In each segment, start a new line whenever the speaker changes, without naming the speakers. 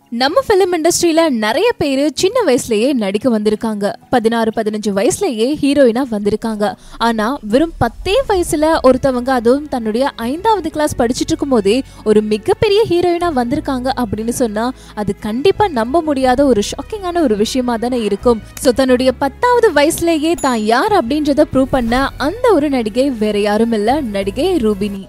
நம்ம ஃபிலிம் இண்டஸ்ட்ரியில நிறைய பேர் சின்ன வயசுலயே நடிக்க வந்திருக்காங்க பதினாறு பதினஞ்சு வயசுலயே ஹீரோயினா வந்திருக்காங்க ஆனா வெறும் பத்தே வயசுல ஒருத்தவங்க அதுவும் தன்னுடைய ஐந்தாவது கிளாஸ் படிச்சுட்டு இருக்கும் போதே ஒரு மிகப்பெரிய ஹீரோயினா வந்திருக்காங்க அப்படின்னு சொன்னா அது கண்டிப்பா நம்ப முடியாத ஒரு ஷாக்கிங்கான ஒரு விஷயமா தானே இருக்கும் ஸோ தன்னுடைய பத்தாவது வயசுலயே தான் யார் அப்படின்றத ப்ரூவ் பண்ண அந்த ஒரு நடிகை வேற யாரும் இல்ல நடிகை ரூபினி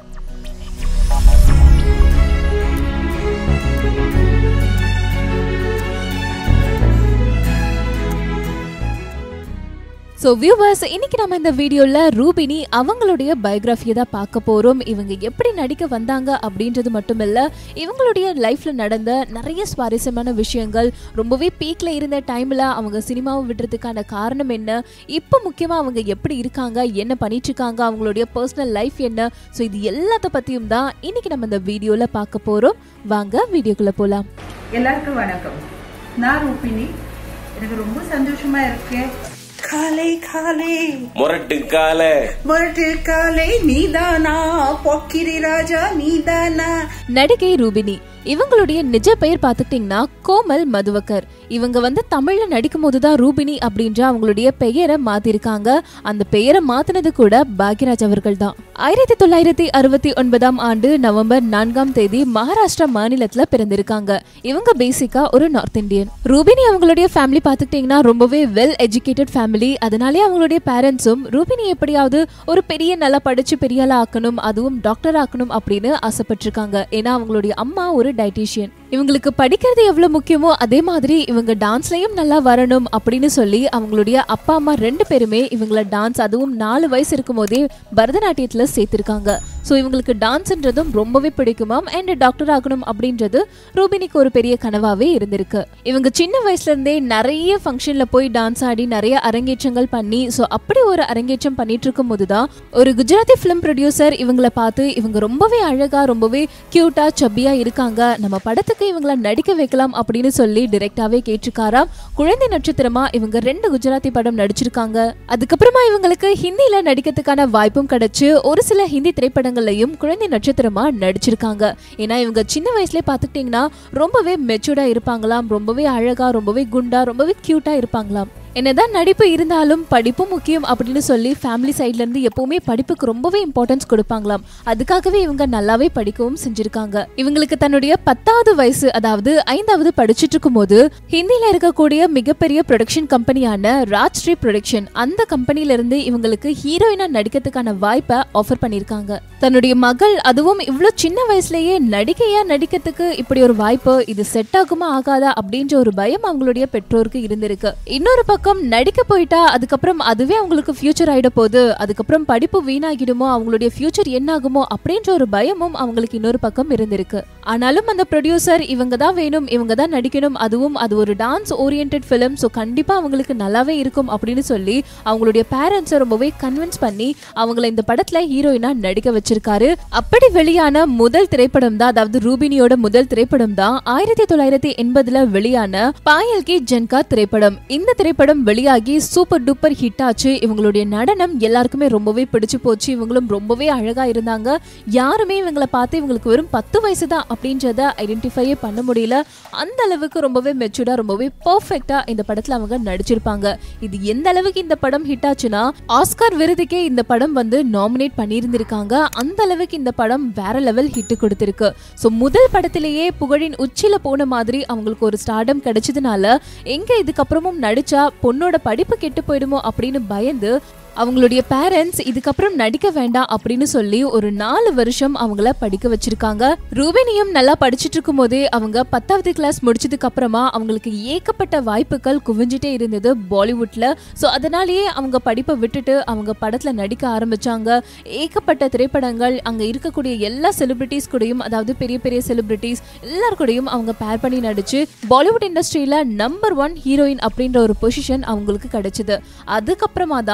ஸோ வியூவர்ஸ் இன்னைக்கு நம்ம இந்த வீடியோவில் ரூபினி அவங்களுடைய பயோகிராஃபியை தான் பார்க்க போகிறோம் இவங்க எப்படி நடிக்க வந்தாங்க அப்படின்றது மட்டும் இல்லை இவங்களுடைய லைஃப்பில் நடந்த நிறைய சுவாரஸ்யமான விஷயங்கள் ரொம்பவே பீக்கில் இருந்த டைமில் அவங்க சினிமாவை விடுறதுக்கான காரணம் என்ன இப்போ முக்கியமாக அவங்க எப்படி இருக்காங்க என்ன பண்ணிட்டு இருக்காங்க அவங்களுடைய பர்சனல் லைஃப் என்ன ஸோ இது எல்லாத்த பற்றியும் தான் இன்னைக்கு நம்ம இந்த வீடியோவில் பார்க்க போகிறோம் வாங்க வீடியோக்குள்ளே போகலாம்
எல்லாருக்கும் வணக்கம் நான் ரூபினி எனக்கு ரொம்ப சந்தோஷமா இருக்கு காலை காலை
முரட்டு கால
முரட்டு காலை நீதானா பொக்கிரி ராஜா நீதானா
நடிகை ரூபினி இவங்களுடைய நிஜ பெயர் பார்த்துக்கிட்டிங்கன்னா கோமல் மதுவக்கர் இவங்க வந்து தமிழ்ல நடிக்கும் போது தான் ரூபினி அப்படின்ற அவங்களுடைய பெயரை மாத்திருக்காங்க அந்த பெயரை மாத்தினது கூட பாக்யராஜ் அவர்கள் தான் ஆயிரத்தி தொள்ளாயிரத்தி அறுபத்தி ஒன்பதாம் ஆண்டு நவம்பர் நான்காம் தேதி மகாராஷ்டிரா மாநிலத்துல பிறந்திருக்காங்க இவங்க பேசிக்கா ஒரு நார்த் இந்தியன் ரூபினி அவங்களுடைய ஃபேமிலி பார்த்துக்கிட்டிங்கன்னா ரொம்பவே வெல் எஜுகேட்டட் ஃபேமிலி அதனாலே அவங்களுடைய பேரண்ட்ஸும் ரூபினி எப்படியாவது ஒரு பெரிய நல்லா படிச்சு பெரிய ஆளா ஆக்கணும் அதுவும் டாக்டர் ஆக்கணும் அப்படின்னு ஆசைப்பட்டிருக்காங்க ஏன்னா அவங்களுடைய அம்மா ஒரு டயட்டீஷியன் இவங்களுக்கு படிக்கிறது எவ்வளவு முக்கியமோ அதே மாதிரி இவங்க டான்ஸ்லயும் நல்லா வரணும் அப்படின்னு சொல்லி அவங்களுடைய அப்பா அம்மா ரெண்டு பேருமே இவங்கள டான்ஸ் அதுவும் நாலு வயசு இருக்கும் போதே பரதநாட்டியத்துல சேர்த்திருக்காங்க ஸோ இவங்களுக்கு டான்ஸ்ன்றதும் ரொம்பவே பிடிக்குமாம் அண்ட் டாக்டர் ஆகணும் அப்படின்றது ரூபினிக்கு ஒரு பெரிய கனவாவே இருந்திருக்கு இவங்க சின்ன வயசுல இருந்தே நிறைய ஃபங்க்ஷன்ல போய் டான்ஸ் ஆடி நிறைய அரங்கேற்றங்கள் பண்ணி ஸோ அப்படி ஒரு அரங்கேற்றம் பண்ணிட்டு இருக்கும் போதுதான் ஒரு குஜராத்தி ஃபிலிம் ப்ரொடியூசர் இவங்களை பார்த்து இவங்க ரொம்பவே அழகா ரொம்பவே கியூட்டா சப்பியா இருக்காங்க நம்ம படத்துக்கு இவங்கள நடிக்க வைக்கலாம் அப்படின்னு சொல்லி டிரெக்டாவே கேட்டிருக்காராம் குழந்தை நட்சத்திரமா இவங்க ரெண்டு குஜராத்தி படம் நடிச்சிருக்காங்க அதுக்கப்புறமா இவங்களுக்கு ஹிந்தில நடிக்கிறதுக்கான வாய்ப்பும் கிடைச்சு ஒரு சில ஹிந்தி திரைப்படங்கள்லயும் குழந்தை நட்சத்திரமா நடிச்சிருக்காங்க ஏன்னா இவங்க சின்ன வயசுல பாத்துக்கிட்டீங்கன்னா ரொம்பவே மெச்சூர்டா இருப்பாங்களாம் ரொம்பவே அழகா ரொம்பவே குண்டா ரொம்பவே கியூட்டா இருப்பாங்களாம் என்னதான் நடிப்பு இருந்தாலும் படிப்பும் முக்கியம் அப்படின்னு சொல்லி ஃபேமிலி சைட்ல இருந்து எப்பவுமே படிப்புக்கு ரொம்பவே இம்பார்ட்டன்ஸ் கொடுப்பாங்களாம் அதுக்காகவே இவங்க நல்லாவே படிக்கவும் செஞ்சிருக்காங்க இவங்களுக்கு தன்னுடைய பத்தாவது வயசு அதாவது ஐந்தாவது படிச்சுட்டு இருக்கும் போது ஹிந்தில இருக்கக்கூடிய மிகப்பெரிய ப்ரொடக்ஷன் கம்பெனியான ராஜ்ஸ்ரீ ப்ரொடக்ஷன் அந்த கம்பெனில இருந்து இவங்களுக்கு ஹீரோயினா நடிக்கிறதுக்கான வாய்ப்பை ஆஃபர் பண்ணிருக்காங்க தன்னுடைய மகள் அதுவும் இவ்வளவு சின்ன வயசுலயே நடிகையா நடிக்கிறதுக்கு இப்படி ஒரு வாய்ப்பு இது செட் ஆகுமா ஆகாதா அப்படின்ற ஒரு பயம் அவங்களுடைய பெற்றோருக்கு இருந்திருக்கு இன்னொரு பக்கம் நடிக்க போயிட்டா அதுக்கப்புறம் அதுவே அவங்களுக்கு ஃபியூச்சர் ஆயிட போகுது அதுக்கப்புறம் படிப்பு வீணாகிடுமோ அவங்களுடைய ஃபியூச்சர் என்ன ஆகுமோ அப்படின்ற ஒரு பயமும் அவங்களுக்கு இன்னொரு பக்கம் இருந்திருக்கு ஆனாலும் அந்த ப்ரொடியூசர் இவங்க தான் வேணும் இவங்க தான் நடிக்கணும் அதுவும் அது ஒரு டான்ஸ் ஓரியன்ட் ஃபிலிம் ஸோ கண்டிப்பா அவங்களுக்கு நல்லாவே இருக்கும் அப்படின்னு சொல்லி அவங்களுடைய பேரண்ட்ஸை ரொம்பவே கன்வின்ஸ் பண்ணி அவங்கள இந்த படத்துல ஹீரோயினா நடிக்க வச்சிருக்காரு அப்படி வெளியான முதல் திரைப்படம் தான் அதாவது ரூபினியோட முதல் திரைப்படம் தான் ஆயிரத்தி தொள்ளாயிரத்தி எண்பதுல வெளியான பாயல் கி ஜன்கா திரைப்படம் இந்த திரைப்படம் வெளியாகி சூப்பர் டூப்பர் ஹிட் ஆச்சு இவங்களுடைய நடனம் எல்லாருக்குமே ரொம்பவே பிடிச்சு போச்சு இவங்களும் ரொம்பவே அழகா இருந்தாங்க யாருமே இவங்களை பார்த்து இவங்களுக்கு வெறும் பத்து வயசு தான் அப்படின்றத ஐடென்டிஃபையே பண்ண முடியல அந்த அளவுக்கு ரொம்பவே மெச்சூர்டா ரொம்பவே பர்ஃபெக்டா இந்த படத்துல அவங்க நடிச்சிருப்பாங்க இது எந்த அளவுக்கு இந்த படம் ஹிட் ஆச்சுன்னா ஆஸ்கார் விருதுக்கே இந்த படம் வந்து நாமினேட் பண்ணியிருந்திருக்காங்க அந்த அளவுக்கு இந்த படம் வேற லெவல் ஹிட் கொடுத்திருக்கு ஸோ முதல் படத்திலேயே புகழின் உச்சியில போன மாதிரி அவங்களுக்கு ஒரு ஸ்டார்டம் கிடைச்சதுனால எங்க இதுக்கப்புறமும் நடிச்சா பொண்ணோட படிப்பு கெட்டு போயிடுமோ அப்படின்னு பயந்து அவங்களுடைய பேரண்ட்ஸ் இதுக்கப்புறம் நடிக்க வேண்டாம் அப்படின்னு சொல்லி ஒரு நாலு வருஷம் அவங்கள படிக்க வச்சிருக்காங்க ரூபினியும் நல்லா படிச்சுட்டு இருக்கும் போதே அவங்க பத்தாவது கிளாஸ் முடிச்சதுக்கு அப்புறமா அவங்களுக்கு ஏகப்பட்ட வாய்ப்புகள் குவிஞ்சிட்டே இருந்தது பாலிவுட்ல ஸோ அதனாலேயே அவங்க படிப்பை விட்டுட்டு அவங்க படத்துல நடிக்க ஆரம்பிச்சாங்க ஏகப்பட்ட திரைப்படங்கள் அங்க இருக்கக்கூடிய எல்லா செலிபிரிட்டிஸ் கூடயும் அதாவது பெரிய பெரிய செலிபிரிட்டிஸ் எல்லார் கூடயும் அவங்க பேர் பண்ணி நடிச்சு பாலிவுட் இண்டஸ்ட்ரியில நம்பர் ஒன் ஹீரோயின் அப்படின்ற ஒரு பொசிஷன் அவங்களுக்கு கிடைச்சது அதுக்கப்புறமா தான் தமிழ்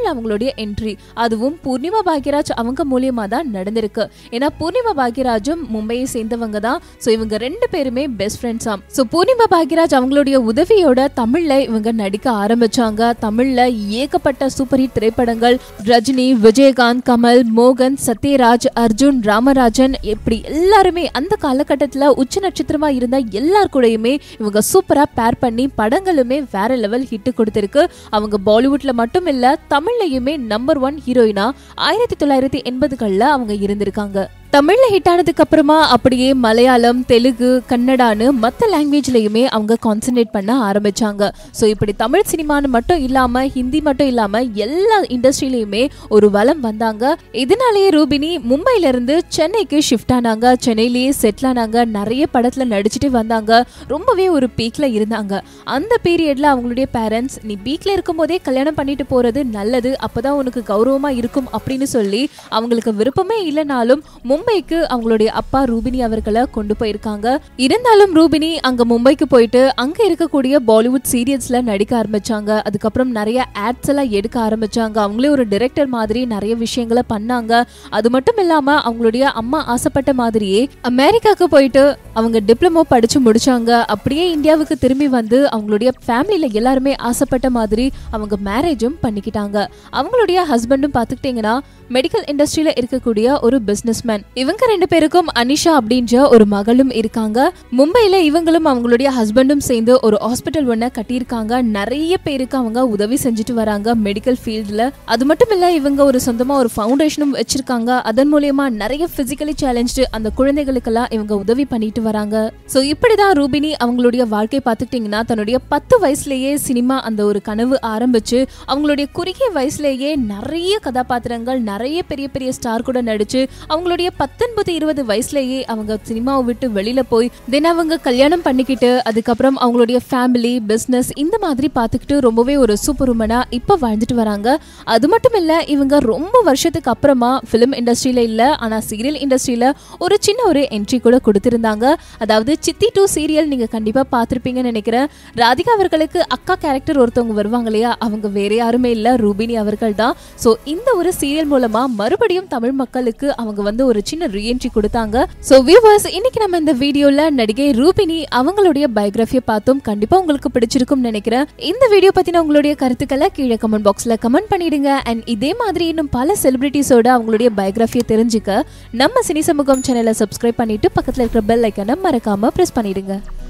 தமிழ்ல அவங்களுடைய என்ட்ரி அதுவும் பூர்ணிமா பாக்யராஜ் அவங்க மூலியமா தான் நடந்திருக்கு ஏன்னா பூர்ணிமா பாக்யராஜும் மும்பையை சேர்ந்தவங்க தான் ஸோ இவங்க ரெண்டு பேருமே பெஸ்ட் ஃப்ரெண்ட்ஸாம் ஸோ பூர்ணிமா பாக்யராஜ் அவங்களுடைய உதவியோட தமிழ்ல இவங்க நடிக்க ஆரம்பிச்சாங்க தமிழ்ல ஏகப்பட்ட சூப்பர் ஹிட் திரைப்படங்கள் ரஜினி விஜயகாந்த் கமல் மோகன் சத்யராஜ் அர்ஜுன் ராமராஜன் இப்படி எல்லாருமே அந்த காலகட்டத்துல உச்ச நட்சத்திரமா இருந்த எல்லார் கூடயுமே இவங்க சூப்பரா பேர் பண்ணி படங்களுமே வேற லெவல் ஹிட் கொடுத்திருக்கு அவங்க பாலிவுட்ல மட்டும் இல்ல தமிழ்லயுமே நம்பர் ஒன் ஹீரோயினா ஆயிரத்தி தொள்ளாயிரத்தி எண்பதுகள்ல அவங்க இருந்திருக்காங்க தமிழ்ல ஹிட் ஆனதுக்கு அப்புறமா அப்படியே மலையாளம் தெலுங்கு கன்னடான்னு மற்ற லாங்குவேஜ்லயுமே அவங்க கான்சென்ட்ரேட் பண்ண ஆரம்பிச்சாங்க ஸோ இப்படி தமிழ் சினிமான்னு மட்டும் இல்லாம ஹிந்தி மட்டும் இல்லாம எல்லா இண்டஸ்ட்ரியிலயுமே ஒரு வலம் வந்தாங்க இதனாலேயே ரூபினி மும்பைல இருந்து சென்னைக்கு ஷிஃப்ட் ஆனாங்க சென்னையிலேயே செட்டில் ஆனாங்க நிறைய படத்துல நடிச்சுட்டு வந்தாங்க ரொம்பவே ஒரு பீக்ல இருந்தாங்க அந்த பீரியட்ல அவங்களுடைய பேரண்ட்ஸ் நீ பீக்ல இருக்கும் போதே கல்யாணம் பண்ணிட்டு போறது நல்லது அப்பதான் உனக்கு கௌரவமா இருக்கும் அப்படின்னு சொல்லி அவங்களுக்கு விருப்பமே இல்லைனாலும் மும்பைக்கு அவங்களுடைய அப்பா ரூபினி அவர்களை கொண்டு போயிருக்காங்க இருந்தாலும் ரூபினி அங்க மும்பைக்கு போயிட்டு அங்க இருக்கக்கூடிய பாலிவுட் சீரியல்ஸ்ல நடிக்க ஆரம்பிச்சாங்க அதுக்கப்புறம் நிறைய ஆட்ஸ் எல்லாம் எடுக்க ஆரம்பிச்சாங்க அவங்களே ஒரு டைரக்டர் மாதிரி நிறைய விஷயங்களை பண்ணாங்க அது மட்டும் இல்லாம அவங்களுடைய அம்மா ஆசைப்பட்ட மாதிரியே அமெரிக்காக்கு போயிட்டு அவங்க டிப்ளமோ படிச்சு முடிச்சாங்க அப்படியே இந்தியாவுக்கு திரும்பி வந்து அவங்களுடைய ஃபேமிலியில எல்லாருமே ஆசைப்பட்ட மாதிரி அவங்க மேரேஜும் பண்ணிக்கிட்டாங்க அவங்களுடைய ஹஸ்பண்டும் பார்த்துக்கிட்டிங்கன்னா மெடிக்கல் இண்டஸ்ட்ரியில இருக்கக்கூடிய ஒரு பிசினஸ்மேன் இவங்க ரெண்டு பேருக்கும் அனிஷா அப்படின்ற ஒரு மகளும் இருக்காங்க மும்பையில இவங்களும் அவங்களுடைய ஹஸ்பண்டும் சேர்ந்து ஒரு ஹாஸ்பிட்டல் ஒன்ன கட்டியிருக்காங்க நிறைய பேருக்கு அவங்க உதவி செஞ்சுட்டு வராங்க மெடிக்கல் ஃபீல்ட்ல அது மட்டும் இல்ல இவங்க ஒரு சொந்தமா ஒரு ஃபவுண்டேஷனும் வச்சிருக்காங்க அதன் மூலியமா நிறைய பிசிக்கலி சேலஞ்சு அந்த குழந்தைகளுக்கெல்லாம் இவங்க உதவி பண்ணிட்டு வராங்க சோ இப்படிதான் ரூபினி அவங்களுடைய வாழ்க்கை பார்த்துக்கிட்டிங்கன்னா தன்னுடைய பத்து வயசுலயே சினிமா அந்த ஒரு கனவு ஆரம்பிச்சு அவங்களுடைய குறுகிய வயசுலயே நிறைய கதாபாத்திரங்கள் நிறைய பெரிய பெரிய ஸ்டார் கூட நடிச்சு அவங்களுடைய பத்தொன்பது இருபது வயசுலயே அவங்க சினிமாவை விட்டு வெளியில போய் தென் அவங்க கல்யாணம் பண்ணிக்கிட்டு அதுக்கப்புறம் அவங்களுடைய ஃபேமிலி பிஸ்னஸ் இந்த மாதிரி பார்த்துக்கிட்டு ரொம்பவே ஒரு சூப்பர் உமனா இப்போ வாழ்ந்துட்டு வராங்க அது மட்டும் இல்ல இவங்க ரொம்ப வருஷத்துக்கு அப்புறமா ஃபிலிம் இண்டஸ்ட்ரியில இல்ல ஆனா சீரியல் இண்டஸ்ட்ரியில ஒரு சின்ன ஒரு என்ட்ரி கூட கொடுத்திருந்தாங்க அதாவது சித்தி டூ சீரியல் நீங்க கண்டிப்பா பார்த்திருப்பீங்கன்னு நினைக்கிறேன் ராதிகா அவர்களுக்கு அக்கா கேரக்டர் ஒருத்தவங்க வருவாங்க இல்லையா அவங்க வேற யாருமே இல்ல ரூபினி அவர்கள் தான் ஸோ இந்த ஒரு சீரியல் மூலமா மறுபடியும் தமிழ் மக்களுக்கு அவங்க வந்து ஒரு சின்ன ரீஎன்ட்ரி கொடுத்தாங்க ஸோ வியூவர்ஸ் இன்னைக்கு நம்ம இந்த வீடியோல நடிகை ரூபினி அவங்களுடைய பயோகிராஃபியை பார்த்தோம் கண்டிப்பா உங்களுக்கு பிடிச்சிருக்கும்னு நினைக்கிறேன் இந்த வீடியோ பத்தின உங்களுடைய கருத்துக்களை கீழே கமெண்ட் பாக்ஸ்ல கமெண்ட் பண்ணிடுங்க அண்ட் இதே மாதிரி இன்னும் பல செலிபிரிட்டிஸோட அவங்களுடைய பயோகிராஃபியை தெரிஞ்சுக்க நம்ம சினி சமூகம் சேனலை சப்ஸ்கிரைப் பண்ணிட்டு பக்கத்துல இருக்கிற பெல் ஐக்கனை மறக்காம பிரஸ் பண்ணிடுங்க